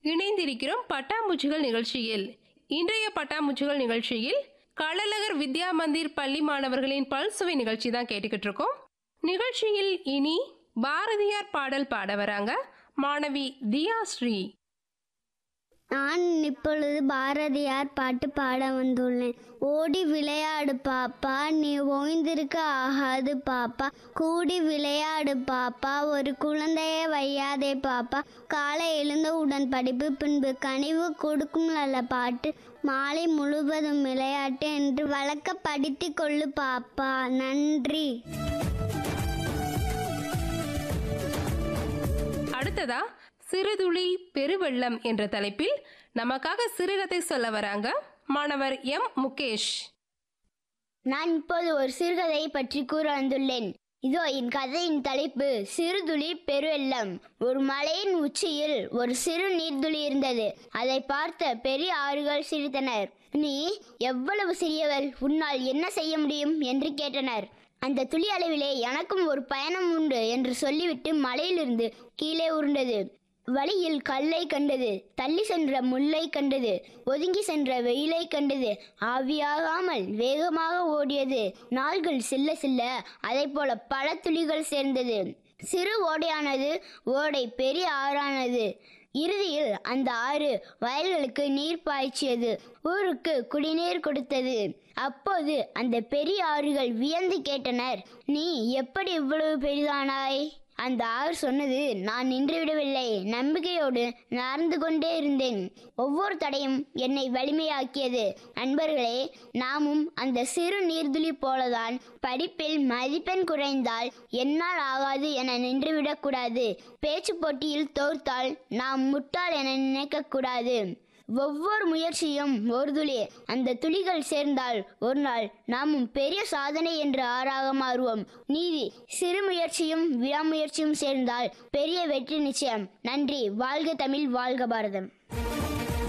இணைந்திருக்கிறோம் பட்டாம்பூச்சிகள் நிகழ்ச்சியில் இன்றைய பட்டாம்பூச்சிகள் நிகழ்ச்சியில் களலகர் வித்யா மந்திர் பள்ளி மாணவர்களின் பல்சுவை நிகழ்ச்சி தான் கேட்டுக்கிட்டு இருக்கோம் நிகழ்ச்சியில் இனி பாரதியார் பாடல் பாட வராங்க மாணவி தியா ஸ்ரீ நான் இப்பொழுது பாரதியார் பாட்டு பாட வந்துள்ளேன் ஓடி விளையாடு பாப்பா நீ ஓய்ந்திருக்க ஆகாது பாப்பா கூடி விளையாடு பாப்பா ஒரு குழந்தையை வையாதே பாப்பா காலை எழுந்தவுடன் படிப்பு பின்பு கனிவு கொடுக்கும் நல்ல பாட்டு மாலை முழுவதும் விளையாட்டு என்று வழக்க படித்து கொள்ளு பாப்பா நன்றி அடுத்ததா சிறுதுளி பெருவெள்ளம் என்ற தலைப்பில் நமக்காக சிறுகதை சொல்ல வராங்க மாணவர் எம் முகேஷ் நான் இப்போது ஒரு சிறுகதையை பற்றி கூற வந்துள்ளேன் இதோ என் கதையின் தலைப்பு சிறுதுளி பெருவெள்ளம் ஒரு மலையின் உச்சியில் ஒரு சிறு நீர்த்துளி இருந்தது அதை பார்த்த பெரிய ஆறுகள் சிரித்தனர் நீ எவ்வளவு சிறியவள் உன்னால் என்ன செய்ய முடியும் என்று கேட்டனர் அந்த துளி அளவிலே எனக்கும் ஒரு பயணம் உண்டு என்று சொல்லிவிட்டு மலையிலிருந்து கீழே உருண்டது வழியில் கல்லை கண்டது தள்ளி சென்ற முல்லை கண்டது ஒதுங்கி சென்ற வெயிலை கண்டது ஆவியாகாமல் வேகமாக ஓடியது நாள்கள் செல்ல செல்ல அதை போல பல துளிகள் சேர்ந்தது சிறு ஓடையானது ஓடை பெரிய ஆறானது இறுதியில் அந்த ஆறு வயல்களுக்கு நீர் பாய்ச்சியது ஊருக்கு குடிநீர் கொடுத்தது அப்போது அந்த பெரிய ஆறுகள் வியந்து கேட்டனர் நீ எப்படி இவ்வளவு பெரிதானாய் அந்த ஆறு சொன்னது நான் நின்றுவிடவில்லை நம்பிக்கையோடு நடந்து கொண்டே இருந்தேன் ஒவ்வொரு தடையும் என்னை வலிமையாக்கியது நண்பர்களே நாமும் அந்த சிறு நீர்துளி போலதான் படிப்பில் மதிப்பெண் குறைந்தால் என்னால் ஆகாது என நின்றுவிடக்கூடாது பேச்சு போட்டியில் தோற்றால் நாம் முட்டாள் என நினைக்கக்கூடாது ஒவ்வொரு முயற்சியும் ஒரு துளி அந்த துளிகள் சேர்ந்தால் ஒரு நாள் நாமும் பெரிய சாதனை என்று ஆறாக மாறுவோம் நீதி சிறு முயற்சியும் விடாமுயற்சியும் சேர்ந்தால் பெரிய வெற்றி நிச்சயம் நன்றி வாழ்க தமிழ் வாழ்க பாரதம்